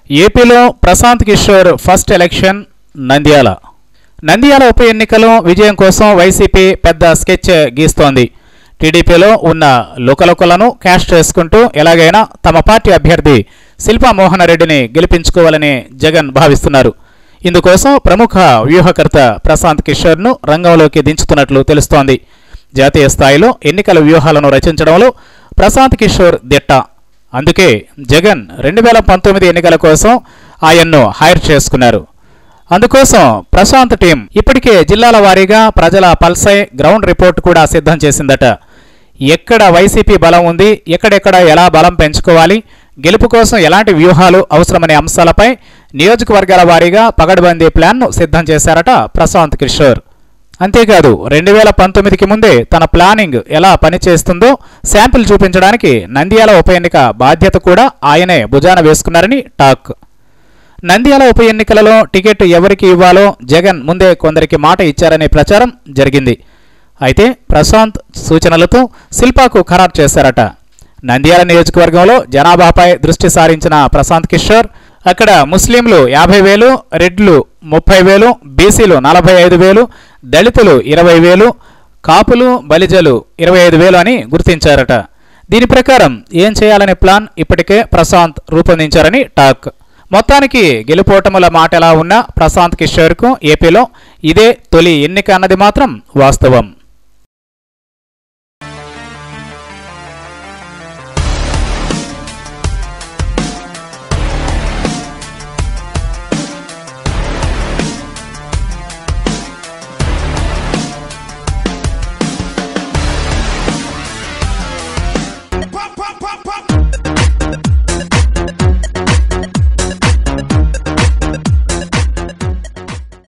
ఏపీలో Prashant Kishor first election Nandyal Nandyal ఉప ఎన్నికలో విజయం కోసం వైసీపీ పెద్ద స్కెచ్ గీస్తోంది టీడీపీలో ఉన్న లుకలుకలను క్యాష్ చేసుకుంటూ ఎలాగైనా తమ పార్టీ అభ్యర్థి శిల్పా మోహన్ రెడ్డిని గెలిపించుకోవాలని జగన్ భావిస్తున్నారు ఇందుకోసం ప్రముఖ వ్యూహకర్త ప్రశాంత్ కిషోర్ను రంగంలోకి దించుతున్నట్లు తెలుస్తోంది జాతీయ స్థాయిలో ఎన్నికల వ్యూహాలను రచించడంలో ప్రశాంత్ కిషోర్ దిట్ట అందుకే జగన్ రెండు వేల పంతొమ్మిది ఎన్నికల కోసం ఆయన్ను హైర్ చేసుకున్నారు అందుకోసం ప్రశాంత్ టీం ఇప్పటికే జిల్లాల వారీగా ప్రజల పల్సై గ్రౌండ్ రిపోర్ట్ కూడా సిద్ధం చేసిందట ఎక్కడ వైసీపీ బలం ఉంది ఎక్కడెక్కడ ఎలా బలం పెంచుకోవాలి గెలుపు కోసం ఎలాంటి వ్యూహాలు అవసరమనే అంశాలపై నియోజకవర్గాల వారీగా పగడ్బందీ ప్లాన్ను సిద్ధం చేశారట ప్రశాంత్ కిషోర్ అంతేకాదు రెండు వేల పంతొమ్మిదికి ముందే తన ప్లానింగ్ ఎలా పనిచేస్తుందో శాంపిల్ చూపించడానికి నంద్యాల ఉప ఎన్నిక బాధ్యత కూడా ఆయనే భుజాన వేసుకున్నారని టాక్ నంద్యాల ఉప ఎన్నికలలో టికెట్ ఎవరికి ఇవ్వాలో జగన్ ముందే కొందరికి మాట ఇచ్చారనే ప్రచారం జరిగింది అయితే ప్రశాంత్ సూచనలతో శిల్పాకు ఖరారు చేశారట నంద్యాల నియోజకవర్గంలో జనాభాపై దృష్టి సారించిన ప్రశాంత్ కిషోర్ అక్కడ ముస్లింలు యాభై వేలు రెడ్లు ముప్పై వేలు బీసీలు నలభై ఐదు వేలు దళితులు ఇరవై వేలు కాపులు బలిజలు ఇరవై ఐదు వేలు అని గుర్తించారట దీని ప్రకారం ఏం చేయాలనే ప్లాన్ ఇప్పటికే ప్రశాంత్ రూపొందించారని టాక్ మొత్తానికి గెలుపోటముల మాట ఎలా ఉన్నా ప్రశాంత్ కిషోర్కు ఏపీలో ఇదే తొలి ఎన్నిక అన్నది మాత్రం వాస్తవం